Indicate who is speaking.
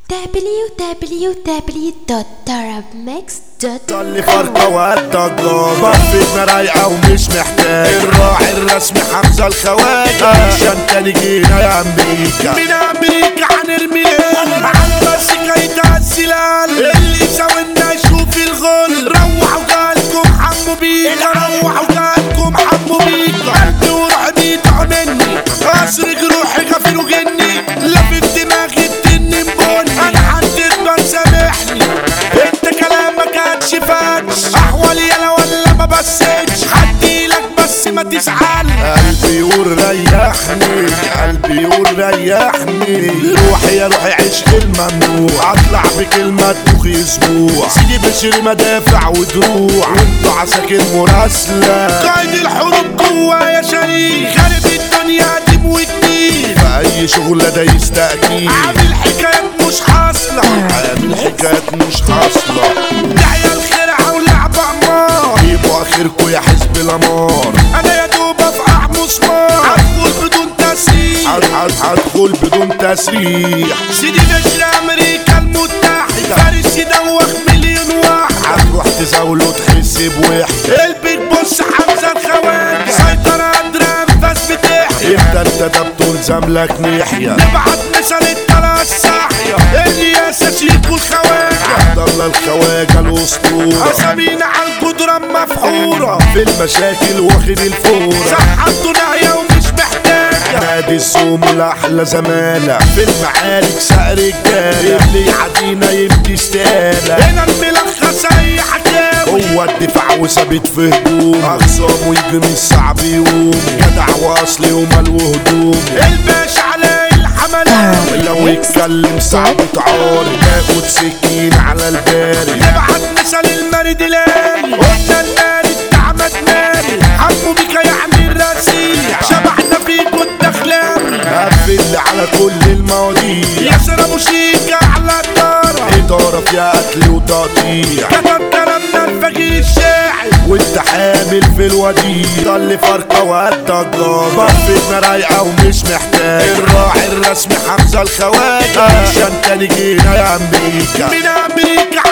Speaker 1: www.tarabmix.com
Speaker 2: اللي فرقة والضجار بفتنا رايقة ومش محتاج الراعي الرسمي حمزة الخواجة عشان تاني جينا يا أمريكا من أمريكا هنرميها على راسك هيتهزلال اللي يساوينا يشوف الغل روحوا جالكم حموا بيكا روحوا جالكم حموا بيكا قلبي وروحي بيدعوا مني أسرق روحي غفل وجني لفت دماغي التن بني أنا هتقدر سامحني انت كلامك هتشفكش احوالي انا ولا ما بسيتش هديلك بس ما تزعل قلبي يقول ريحني قلبي يقول ريحني روحي يا روحي عشق الممنوع اطلع بكلمة تخي اسبوع سيدي بشري مدافع ودروع وانتوا عساكر مراسلة قائد الحروب جوايا شريك خارب الدنيا دي وجديد في اي شغلة ده يستأكيد عامل حكايات مش حاصلة عامل حكايات مش حاصلة دعية الخرعة ولعبة عمار جيبوا اخركوا يا حزب الامار انا يا دوب افقع مسمار هدخل بدون تسريح هدخل بدون تسريح سيدي بشر امريكا المتحدة فارس يدوخ مليون واحد هتروح تزاوله تحس بوحدة البيت بص حمزة الخواجة سيطرة قدر انفاس بتحيا انت انت ده بتلزم لك ناحية نبعت مثال التلا الصاحية الياسة شيكو الخواجة عبد الله الخواجة الاسطورة اسامينا على الجدران مفحورة في المشاكل واخد الفورة صحته ناهية ومش محتاجة نادي السوم الاحلى زمالة في المعارك سقر الجارة اللي يعدينا يمدي استقالة هنا الملخص اي حكاوي هو الدفاع وثابت في هجوم اخصام ويجي من صعب يقوم جدع واصلي ومال وهدوم الباشا علي الحملات لو يتكلم صعب تعارض تاخد سكين على البارد نبعت مثل المرد لالي قلنا المارد تعمد مارد حمو بك يعني الرسيع شبحنا فيكو الدخلاوي قفل على كل المواضيع ياسر ابو شيكة على الدارة إدارة فيها قتل وتقطيع كتب كلامنا الفقير الشاعر وانت حامل في الوديع اللي فرقة والضجار بفتنا رايقة ومش محتاج الراعي الرسمي حمزة الخواجة عشان تاني جينا يا أمريكا من أمريكا